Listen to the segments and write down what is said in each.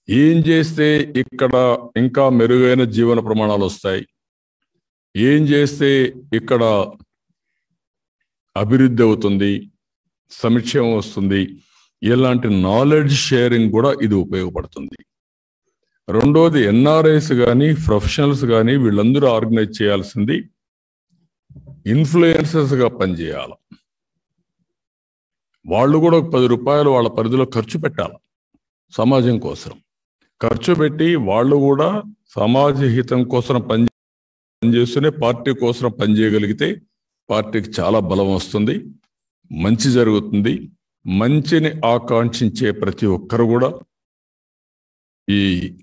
ఏం చేస్తే ఇక్కడ ఇంకా మెరుగైన జీవన ప్రమాణాలు వస్తాయి ఏం చేస్తే ఇక్కడ అభివృద్ధి అవుతుంది సంక్షేమం వస్తుంది ఇలాంటి నాలెడ్జ్ షేరింగ్ కూడా ఇది ఉపయోగపడుతుంది రెండోది ఎన్ఆర్ఐస్ కానీ ప్రొఫెషనల్స్ కానీ వీళ్ళందరూ ఆర్గనైజ్ చేయాల్సింది ఇన్ఫ్లుయెన్సర్స్ గా పనిచేయాలి వాళ్ళు కూడా ఒక పది రూపాయలు వాళ్ళ పరిధిలో ఖర్చు పెట్టాలి సమాజం కోసం ఖర్చు పెట్టి వాళ్ళు కూడా సమాజ హితం కోసం పని పనిచేస్తూనే పార్టీ కోసం పనిచేయగలిగితే పార్టీకి చాలా బలం వస్తుంది మంచి జరుగుతుంది మంచిని ఆకాంక్షించే ప్రతి ఒక్కరు కూడా ఈ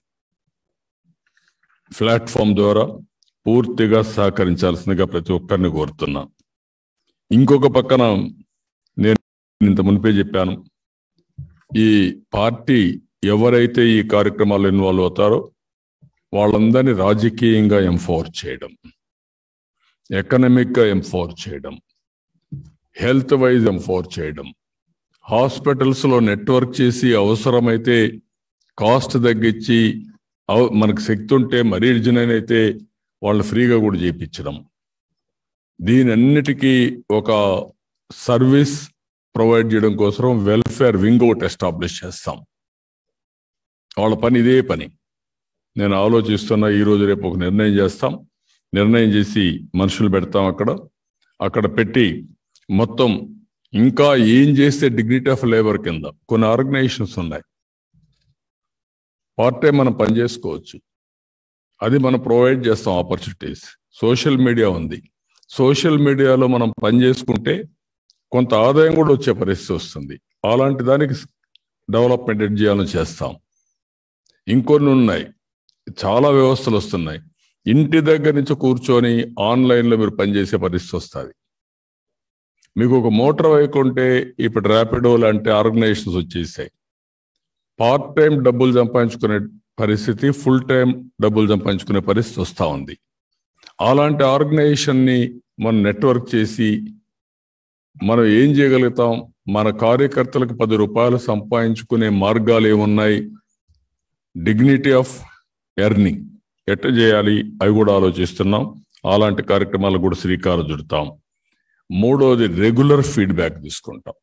ప్లాట్ఫామ్ ద్వారా పూర్తిగా సహకరించాల్సిందిగా ప్రతి ఒక్కరిని కోరుతున్నా ఇంకొక పక్కన నేను ఇంత మునిపే చెప్పాను ఈ పార్టీ ఎవరైతే ఈ కార్యక్రమాల్లో ఇన్వాల్వ్ అవుతారో వాళ్ళందరినీ రాజకీయంగా ఎంఫోర్ చేయడం ఎకనమిక్ గా ఎంఫోర్ చేయడం హెల్త్ వైజ్ ఎంఫోర్ చేయడం హాస్పిటల్స్ లో నెట్వర్క్ చేసి అవసరమైతే కాస్ట్ తగ్గించి అవ- మనకు శక్తి ఉంటే మరీ అర్జునైన్ అయితే వాళ్ళు ఫ్రీగా కూడా చేయించడం దీని అన్నిటికీ ఒక సర్వీస్ ప్రొవైడ్ చేయడం కోసం వెల్ఫేర్ వింగ్ ఒకటి ఎస్టాబ్లిష్ చేస్తాం వాళ్ళ పని ఇదే పని నేను ఆలోచిస్తున్నా ఈ రోజు రేపు ఒక నిర్ణయం చేస్తాం నిర్ణయం చేసి మనుషులు పెడతాం అక్కడ అక్కడ పెట్టి మొత్తం ఇంకా ఏం చేస్తే డిగ్నిటీ ఆఫ్ లేబర్ కింద కొన్ని ఆర్గనైజేషన్స్ ఉన్నాయి పార్ట్ టైం మనం పని చేసుకోవచ్చు అది మనం ప్రొవైడ్ చేస్తాం ఆపర్చునిటీస్ సోషల్ మీడియా ఉంది సోషల్ మీడియాలో మనం పని చేసుకుంటే కొంత ఆదాయం కూడా వచ్చే పరిస్థితి వస్తుంది అలాంటి దానికి డెవలప్మెంట్ ఎడ్ చేయాలని చేస్తాం ఇంకొన్ని ఉన్నాయి చాలా వ్యవస్థలు వస్తున్నాయి ఇంటి దగ్గర నుంచి కూర్చొని ఆన్లైన్లో మీరు పనిచేసే పరిస్థితి వస్తుంది మీకు ఒక మోటార్ బైక్ ఉంటే ఇప్పుడు ర్యాపిడో లాంటి ఆర్గనైజేషన్స్ వచ్చేసాయి పార్ట్ టైం డబ్బులు సంపాదించుకునే పరిస్థితి ఫుల్ టైం డబ్బులు సంపాదించుకునే పరిస్థితి వస్తూ ఉంది అలాంటి ఆర్గనైజేషన్ని మనం నెట్వర్క్ చేసి మనం ఏం చేయగలుగుతాం మన కార్యకర్తలకు పది రూపాయలు సంపాదించుకునే మార్గాలు ఏమున్నాయి డిగ్నిటీ ఆఫ్ ఎర్నింగ్ ఎట్ట చేయాలి అవి కూడా ఆలోచిస్తున్నాం అలాంటి కార్యక్రమాలకు కూడా శ్రీకారం చుడతాం మూడోది రెగ్యులర్ ఫీడ్బ్యాక్ తీసుకుంటాం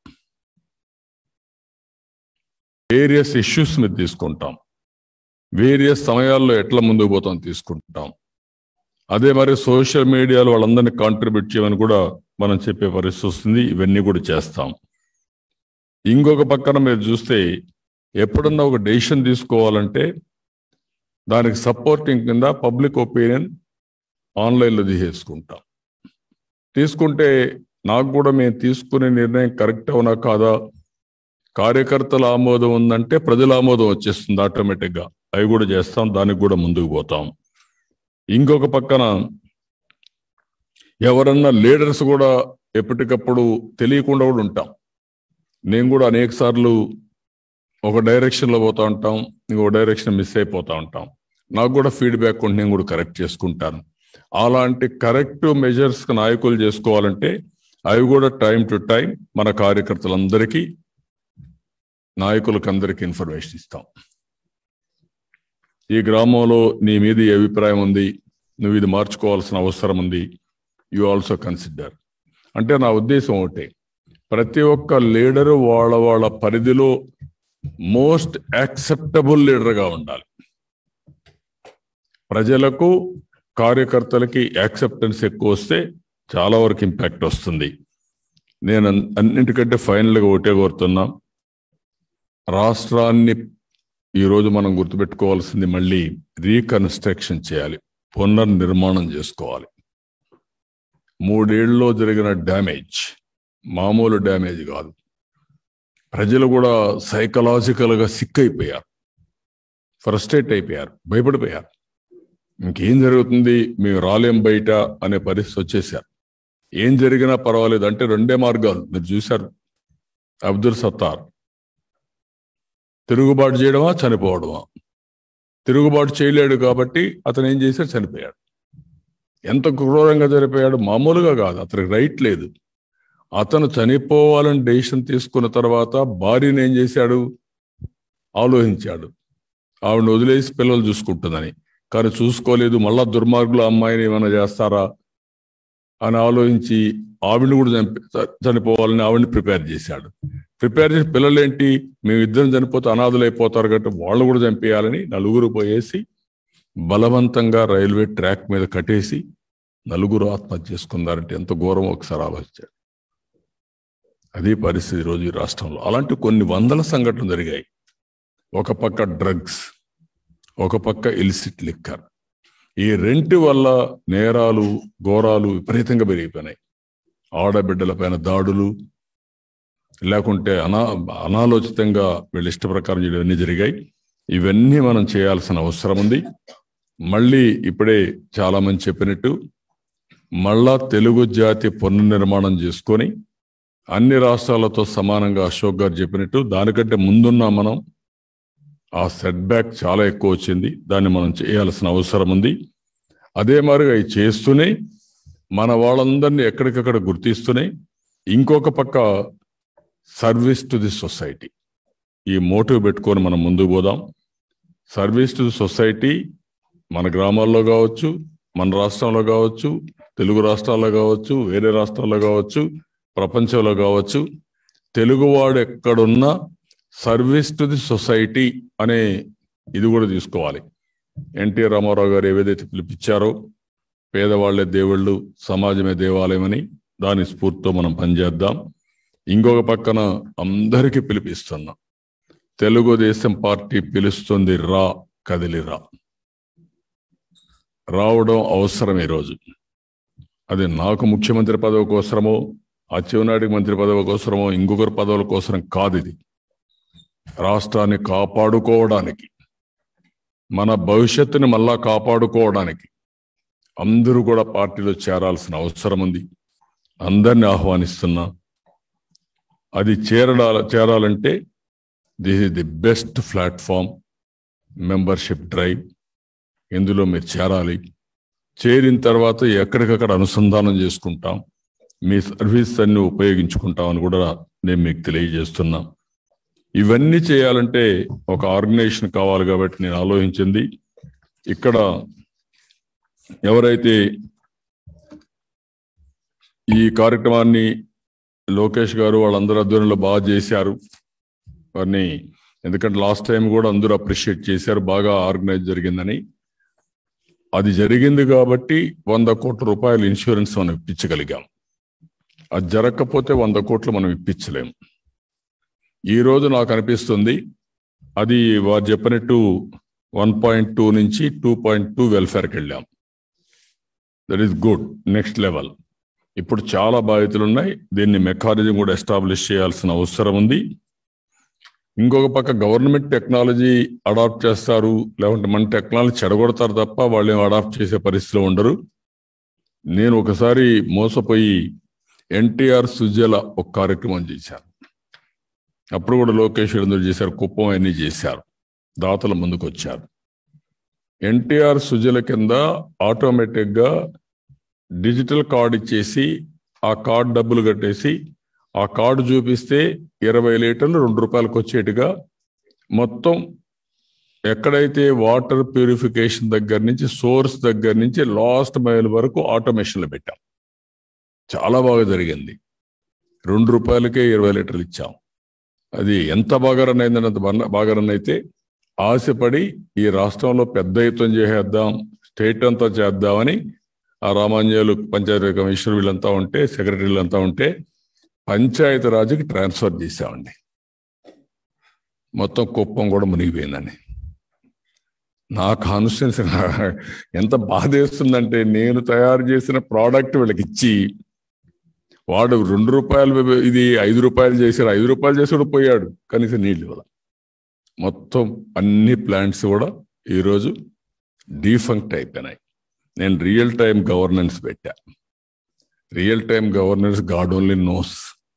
వేరియస్ ఇష్యూస్ మీద తీసుకుంటాం వేరియస్ సమయాల్లో ఎట్లా ముందుకు పోతాం తీసుకుంటాం అదే మరి సోషల్ మీడియాలో వాళ్ళందరినీ కాంట్రిబ్యూట్ చేయమని కూడా మనం చెప్పే పరిస్థితి వస్తుంది ఇవన్నీ కూడా చేస్తాం ఇంకొక పక్కన మీరు చూస్తే ఎప్పుడన్నా ఒక డెసిషన్ తీసుకోవాలంటే దానికి సపోర్టింగ్ కింద పబ్లిక్ ఒపీనియన్ ఆన్లైన్లో తీసేసుకుంటాం తీసుకుంటే నాకు కూడా మేము తీసుకునే నిర్ణయం కరెక్ట్ అవునా కాదా కార్యకర్తల ఆమోదం ఉందంటే ప్రజల ఆమోదం వచ్చేస్తుంది ఆటోమేటిక్గా అవి కూడా చేస్తాం దానికి కూడా ముందుకు పోతాం ఇంకొక పక్కన ఎవరన్నా లీడర్స్ కూడా ఎప్పటికప్పుడు తెలియకుండా కూడా ఉంటాం నేను కూడా అనేక సార్లు ఒక డైరెక్షన్లో పోతా ఉంటాం ఇంకో డైరెక్షన్ మిస్ అయిపోతా ఉంటాం నాకు కూడా ఫీడ్బ్యాక్ ఉంటే నేను కూడా కరెక్ట్ చేసుకుంటాను అలాంటి కరెక్ట్ మెజర్స్ నాయకులు చేసుకోవాలంటే అవి కూడా టైం టు టైం మన కార్యకర్తలందరికీ నాయకులకు అందరికీ ఇన్ఫర్మేషన్ ఇస్తాం ఈ గ్రామంలో నీ మీద ఈ అభిప్రాయం ఉంది నువ్వు ఇది మార్చుకోవాల్సిన అవసరం ఉంది యు ఆల్సో కన్సిడర్ అంటే నా ఉద్దేశం ఒకటే ప్రతి ఒక్క లీడరు వాళ్ళ వాళ్ళ పరిధిలో మోస్ట్ యాక్సెప్టబుల్ లీడర్గా ఉండాలి ప్రజలకు కార్యకర్తలకి యాక్సెప్టెన్స్ ఎక్కువ వస్తే చాలా వరకు ఇంపాక్ట్ వస్తుంది నేను అన్- అన్నిటికంటే ఫైనల్గా ఒకటే కోరుతున్నా రాష్ట్రాన్ని ఈరోజు మనం గుర్తుపెట్టుకోవాల్సింది మళ్ళీ రీకన్స్ట్రక్షన్ చేయాలి పునర్నిర్మాణం చేసుకోవాలి మూడేళ్లలో జరిగిన డ్యామేజ్ మామూలు డ్యామేజ్ కాదు ప్రజలు కూడా సైకలాజికల్ గా సిక్ అయిపోయారు ఫ్రస్ట్రేట్ అయిపోయారు భయపడిపోయారు ఇంకేం జరుగుతుంది మేము రాలేం బయట అనే పరిస్థితి వచ్చేసారు ఏం జరిగినా పర్వాలేదు అంటే రెండే మార్గాలు మీరు చూశారు అబ్దుల్ సత్తార్ తిరుగుబాటు చేయడమా చనిపోవడమా తిరుగుబాటు చేయలేడు కాబట్టి అతను ఏం చేశాడు చనిపోయాడు ఎంత క్రూరంగా చనిపోయాడు మామూలుగా కాదు అతనికి రైట్ లేదు అతను చనిపోవాలని డెసిషన్ తీసుకున్న తర్వాత భార్యను ఏం చేశాడు ఆలోచించాడు ఆవిడని వదిలేసి పిల్లలు చూసుకుంటుందని కానీ చూసుకోలేదు మళ్ళా దుర్మార్గులు అమ్మాయిని ఏమైనా చేస్తారా అని ఆలోచించి ఆవిడని కూడా చంపి చనిపోవాలని ఆవిడని ప్రిపేర్ చేశాడు ప్రిపేర్ చేసి పిల్లలు ఏంటి మేము ఇద్దరం చనిపోతే అనాథులు అయిపోతారు కాబట్టి వాళ్ళు కూడా చంపేయాలని నలుగురు పోయేసి బలవంతంగా రైల్వే ట్రాక్ మీద కట్టేసి నలుగురు ఆత్మహత్య చేసుకున్నారంటే ఎంత ఘోరం ఒకసారి ఆలోచించారు అదే పరిస్థితి ఈరోజు ఈ రాష్ట్రంలో అలాంటి కొన్ని వందల సంఘటనలు జరిగాయి ఒక పక్క డ్రగ్స్ ఒక పక్క ఇలిసిట్ లిక్కర్ ఈ రెంటి వల్ల నేరాలు ఘోరాలు విపరీతంగా పెరిగిపోయినాయి ఆడబిడ్డల పైన దాడులు లేకుంటే అనా అనాలోచితంగా వీళ్ళ ఇష్ట ప్రకారం ఇవన్నీ జరిగాయి ఇవన్నీ మనం చేయాల్సిన అవసరం ఉంది మళ్ళీ ఇప్పుడే చాలా మంది చెప్పినట్టు మళ్ళా తెలుగు జాతి పునర్నిర్మాణం చేసుకొని అన్ని రాష్ట్రాలతో సమానంగా అశోక్ గారు చెప్పినట్టు దానికంటే ముందున్న మనం ఆ సెట్ బ్యాక్ చాలా ఎక్కువ వచ్చింది దాన్ని మనం చేయాల్సిన అవసరం ఉంది అదే మాదిరిగా అవి చేస్తూనే మన వాళ్ళందరినీ ఎక్కడికక్కడ గుర్తిస్తూనే ఇంకొక పక్క సర్వీస్ టు ది సొసైటీ ఈ మోటివ్ పెట్టుకొని మనం ముందుకు పోదాం సర్వీస్ టు ది సొసైటీ మన గ్రామాల్లో కావచ్చు మన రాష్ట్రంలో కావచ్చు తెలుగు రాష్ట్రాల్లో కావచ్చు వేరే రాష్ట్రాల్లో కావచ్చు ప్రపంచంలో కావచ్చు తెలుగువాడు ఎక్కడున్నా సర్వీస్ టు ది సొసైటీ అనే ఇది కూడా తీసుకోవాలి ఎన్టీ రామారావు గారు ఏవేదైతే పిలిపించారో పేదవాళ్లే దేవుళ్ళు సమాజమే దేవాలయం అని దాని స్ఫూర్తితో మనం పనిచేద్దాం ఇంకొక పక్కన అందరికీ పిలిపిస్తున్నాం తెలుగుదేశం పార్టీ పిలుస్తుంది రా కదిలి రా రావడం అవసరం ఈరోజు అది నాకు ముఖ్యమంత్రి పదవి కోసమో అచ్చెన్నాయుడికి మంత్రి పదవి కోసమో ఇంకొకరి పదవుల కోసం కాదు ఇది రాష్ట్రాన్ని కాపాడుకోవడానికి మన భవిష్యత్తుని మళ్ళా కాపాడుకోవడానికి అందరూ కూడా పార్టీలో చేరాల్సిన అవసరం ఉంది అందరిని ఆహ్వానిస్తున్నా అది చేరడాల చేరాలంటే this is the best platform membership drive ఇందులో మీరు చేరాలి చేరిన తర్వాత ఎక్కడికక్కడ అనుసంధానం చేసుకుంటాం మీ సర్వీస్ అన్ని ఉపయోగించుకుంటామని కూడా నేను మీకు తెలియజేస్తున్నా ఇవన్నీ చేయాలంటే ఒక ఆర్గనైజేషన్ కావాలి కాబట్టి నేను ఆలోచించింది ఇక్కడ ఎవరైతే ఈ కార్యక్రమాన్ని లోకేష్ గారు వాళ్ళందరూ ఆధ్వర్యంలో బాగా చేశారు వారిని ఎందుకంటే లాస్ట్ టైం కూడా అందరూ అప్రిషియేట్ చేశారు బాగా ఆర్గనైజ్ జరిగిందని అది జరిగింది కాబట్టి వంద కోట్ల రూపాయలు ఇన్సూరెన్స్ మనం ఇప్పించగలిగాం అది జరగకపోతే వంద కోట్లు మనం ఇప్పించలేం ఈ రోజు నాకు అనిపిస్తుంది అది వారు చెప్పినట్టు వన్ పాయింట్ టూ నుంచి టూ పాయింట్ టూ వెల్ఫేర్కి వెళ్ళాం that is good next level ఇప్పుడు చాలా బాధ్యతలు ఉన్నాయి దీన్ని మెకానిజం కూడా ఎస్టాబ్లిష్ చేయాల్సిన అవసరం ఉంది ఇంకొక పక్క గవర్నమెంట్ టెక్నాలజీ అడాప్ట్ చేస్తారు లేకుంటే మన టెక్నాలజీ చెడగొడతారు తప్ప వాళ్ళు ఏం అడాప్ట్ చేసే పరిస్థితిలో ఉండరు నేను ఒకసారి మోసపోయి ఎన్టీఆర్ సుజల ఒక కార్యక్రమం చేశాను అప్పుడు కూడా లోకేష్ ఎందుకు చేశారు కుప్పం అన్ని చేశారు దాతల ముందుకు వచ్చారు ఎన్టీఆర్ సుజల కింద ఆటోమేటిక్ గా డిజిటల్ కార్డు ఇచ్చేసి ఆ కార్డు డబ్బులు కట్టేసి ఆ కార్డు చూపిస్తే ఇరవై లీటర్లు రెండు రూపాయలకు వచ్చేట్టుగా మొత్తం ఎక్కడైతే వాటర్ ప్యూరిఫికేషన్ దగ్గర నుంచి సోర్స్ దగ్గర నుంచి లాస్ట్ మైల్ వరకు ఆటోమేషన్లో పెట్టాం చాలా బాగా జరిగింది రెండు రూపాయలకే ఇరవై లీటర్లు ఇచ్చాం అది ఎంత బాగా రన్ అయిందని అంత బాగా రన్ అయితే ఆశపడి ఈ రాష్ట్రంలో పెద్ద ఎత్తున చేసేద్దాం స్టేట్ అంతా చేద్దామని ఆ రామాంజలు పంచాయతీ కమిషనర్ వీళ్ళంతా ఉంటే సెక్రటరీలు అంతా ఉంటే పంచాయతీ రాజుకి ట్రాన్స్ఫర్ చేశామండి మొత్తం కుప్పం కూడా మునిగిపోయిందని నా కాన్స్టిట్యున్సీ ఎంత బాధ వేస్తుందంటే నేను తయారు చేసిన ప్రోడక్ట్ వీళ్ళకి ఇచ్చి వాడు రెండు రూపాయలు ఇది ఐదు రూపాయలు చేశారు ఐదు రూపాయలు చేసి కూడా పోయాడు కనీసం నీళ్ళు ఇవ్వాలి మొత్తం అన్ని ప్లాంట్స్ కూడా ఈరోజు డీఫంక్ట్ అయిపోయినాయి నేను రియల్ టైం గవర్నెన్స్ పెట్టా real time governance God only knows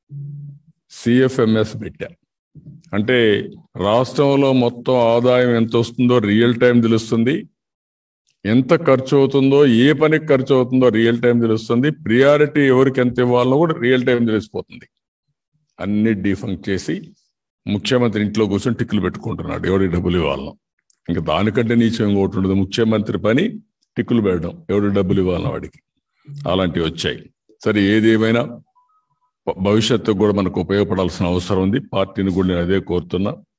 CFMS పెట్టా అంటే రాష్ట్రంలో మొత్తం ఆదాయం ఎంత వస్తుందో రియల్ టైం తెలుస్తుంది ఎంత ఖర్చు అవుతుందో ఏ పనికి ఖర్చు అవుతుందో రియల్ టైం తెలుస్తుంది ప్రియారిటీ ఎవరికి ఎంత ఇవ్వాలో కూడా రియల్ టైం తెలిసిపోతుంది అన్ని డిఫంక్ చేసి ముఖ్యమంత్రి ఇంట్లో కూర్చొని టిక్కులు పెట్టుకుంటున్నాడు ఎవరికి డబ్బులు ఇవ్వాలను ఇంకా దానికంటే నీచం ఇంకోటి ఉండదు ముఖ్యమంత్రి పని టిక్కులు పెట్టడం ఎవడు డబ్బులు ఇవ్వాలన్న వాడికి అలాంటివి వచ్చాయి సరే ఏది ఏమైనా భవిష్యత్తు కూడా మనకు ఉపయోగపడాల్సిన అవసరం ఉంది పార్టీని కూడా నేను అదే కోరుతున్నా